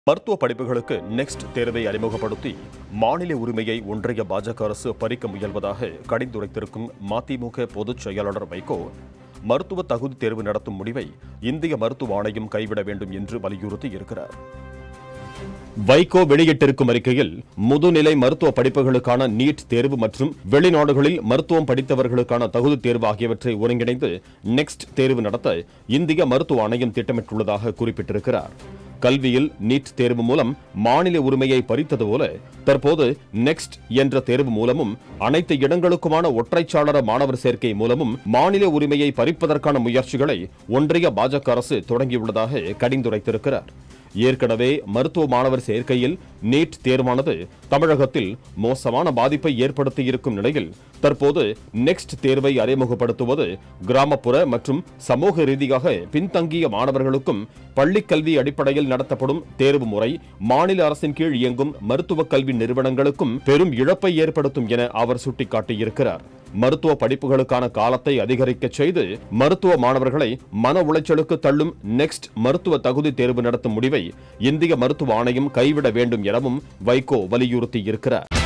மருத்துவ படிப்புகளுக்கு நெக்ஸ்ட் தேர்வை அறிமுகப்படுத்தி மாநில உரிமையை ஒன்றிய பாஜக அரசு பறிக்க முயல்வதாக கடிந்துரைத்திருக்கும் மதிமுக பொதுச் செயலாளர் வைகோ மருத்துவ தகுதி தேர்வு நடத்தும் முடிவை இந்திய மருத்துவ ஆணையம் கைவிட வேண்டும் என்று வலியுறுத்தி இருக்கிறார் வைகோ வெளியிட்டிருக்கும் அறிக்கையில் முதுநிலை மருத்துவ படிப்புகளுக்கான நீட் தேர்வு மற்றும் வெளிநாடுகளில் மருத்துவம் படித்தவர்களுக்கான தகுதி தேர்வு ஆகியவற்றை ஒருங்கிணைந்து நெக்ஸ்ட் தேர்வு நடத்த இந்திய மருத்துவ ஆணையம் திட்டமிட்டுள்ளதாக குறிப்பிட்டிருக்கிறார் கல்வியில் நீட் தேர்வு மூலம் மாநில உரிமையை பறித்தது போல தற்போது நெக்ஸ்ட் என்ற தேர்வு மூலமும் அனைத்து இடங்களுக்குமான ஒற்றைச்சாளர மாணவர் சேர்க்கை மூலமும் மாநில உரிமையை பறிப்பதற்கான முயற்சிகளை ஒன்றிய பாஜக அரசு தொடங்கியுள்ளதாக கடிந்துரைத்திருக்கிறார் ஏற்கனவே மருத்துவ மாணவர் சேர்க்கையில் நீட் தேர்வானது தமிழகத்தில் மோசமான பாதிப்பை ஏற்படுத்தியிருக்கும் நிலையில் தற்போது நெக்ஸ்ட் தேர்வை அறிமுகப்படுத்துவது கிராமப்புற மற்றும் சமூக ரீதியாக பின்தங்கிய மாணவர்களுக்கும் பள்ளிக் கல்வி அடிப்படையில் நடத்தப்படும் தேர்வு முறை மாநில அரசின் கீழ் இயங்கும் மருத்துவ கல்வி நிறுவனங்களுக்கும் பெரும் இழப்பை ஏற்படுத்தும் என அவர் சுட்டிக்காட்டியிருக்கிறார் மருத்துவ படிப்புகளுக்கான காலத்தை அதிகரிக்கச் செய்து மருத்துவ மாணவர்களை மன உளைச்சலுக்கு தள்ளும் நெக்ஸ்ட் மருத்துவ தகுதி தேர்வு நடத்தும் முடிவை இந்திய மருத்துவ ஆணையம் கைவிட வேண்டும் எனவும் வைகோ வலியுறுத்தியிருக்கிறார்